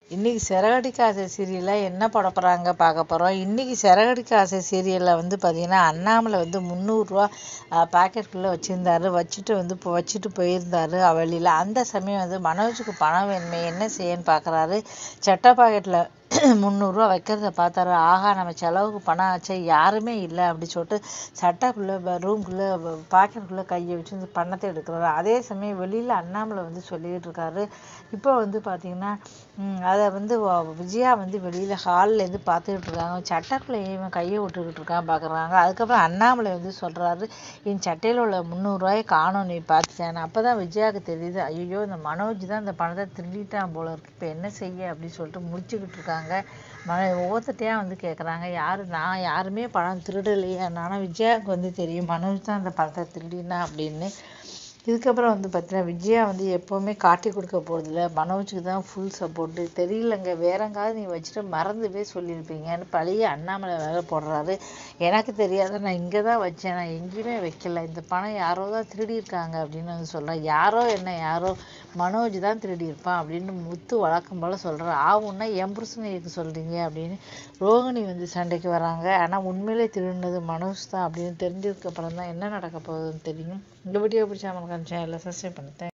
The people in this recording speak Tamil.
இன்னைக்கு சிறகடிக்க ஆசை சீரியலில் என்ன போட போகிறாங்க பார்க்க போகிறோம் இன்னைக்கு சிறகடிக்க ஆசை சீரியலில் வந்து பார்த்தீங்கன்னா அண்ணாமலை வந்து முந்நூறுரூவா பாக்கெட்டுக்குள்ளே வச்சுருந்தாரு வச்சுட்டு வந்து இப்போ வச்சுட்டு போயிருந்தாரு வெளியில் அந்த சமயம் வந்து மனோஜுக்கு பணம் வேணுமே என்ன செய்யன்னு பார்க்குறாரு சட்டை பாக்கெட்டில் முந்நூறுரூவா வைக்கிறத பார்த்தாரு ஆஹா நம்ம செலவுக்கு பணம் ஆச்சே யாருமே இல்லை அப்படி சொல்லிட்டு சட்டைக்குள்ளே ரூம்குள்ளே பாக்கெட்டுக்குள்ளே கையை வச்சு இந்த பணத்தை எடுக்கிறாரு அதே சமயம் வெளியில் அண்ணாமலை வந்து சொல்லிக்கிட்டு இருக்காரு இப்போ வந்து பார்த்தீங்கன்னா அதை வந்து வ- விஜயா வந்து வெளியில் ஹால்லேருந்து பார்த்துக்கிட்டு இருக்காங்க சட்டைக்குள்ளே இவன் கையை விட்டுக்கிட்டு இருக்கான் பார்க்குறாங்க அதுக்கப்புறம் அண்ணாமலை வந்து சொல்கிறாரு என் சட்டையில் உள்ள முந்நூறுரூவாயை காணோம் நீ பார்த்துட்டேன் அப்போ தான் விஜயாவுக்கு தெரியுது ஐயோ இந்த மனோஜ் தான் இந்த பணத்தை திருடிட்டான் போல இருக்கு இப்போ என்ன செய்ய அப்படின்னு சொல்லிட்டு முடிச்சுக்கிட்டு இருக்காங்க ம ஒவ்வொருத்தட்டையாக வந்து கேட்குறாங்க யாரு நான் யாருமே பணம் திருடலையே ஆனால் விஜயாவுக்கு வந்து தெரியும் மனோஜ் தான் அந்த பணத்தை திருடினா அப்படின்னு இதுக்கப்புறம் வந்து பார்த்தீங்கன்னா விஜயா வந்து எப்போவுமே காட்டி கொடுக்க போகிறதில்ல மனோஜுக்கு தான் ஃபுல் சப்போர்ட்டு தெரியலங்க வேற எங்காவது நீ வச்சுட்டு மறந்துவே சொல்லியிருப்பீங்கன்னு பழைய அண்ணாமலை வேற போடுறாரு எனக்கு தெரியாத நான் இங்கே தான் வச்சேன் நான் எங்கேயுமே வைக்கல இந்த பணம் யாரோ தான் திருடியிருக்காங்க அப்படின்னு வந்து சொல்கிறேன் யாரோ என்ன யாரோ மனோஜ் தான் திருடியிருப்பான் அப்படின்னு முத்து வழக்கம் போல் சொல்கிறார் ஆவுன்னா என் புருஷனை எதுக்கு சொல்கிறீங்க அப்படின்னு ரோகிணி வந்து சண்டைக்கு வராங்க ஆனால் உண்மையிலே திருடினது மனோஜ் தான் அப்படின்னு தெரிஞ்சதுக்கு அப்புறம் தான் என்ன நடக்க போகுதுன்னு தெரியும் இந்த வீடியோ பிடிச்சா மறக்காம சேனலை சப்ஸ்கிரைப் பண்ணுறேன்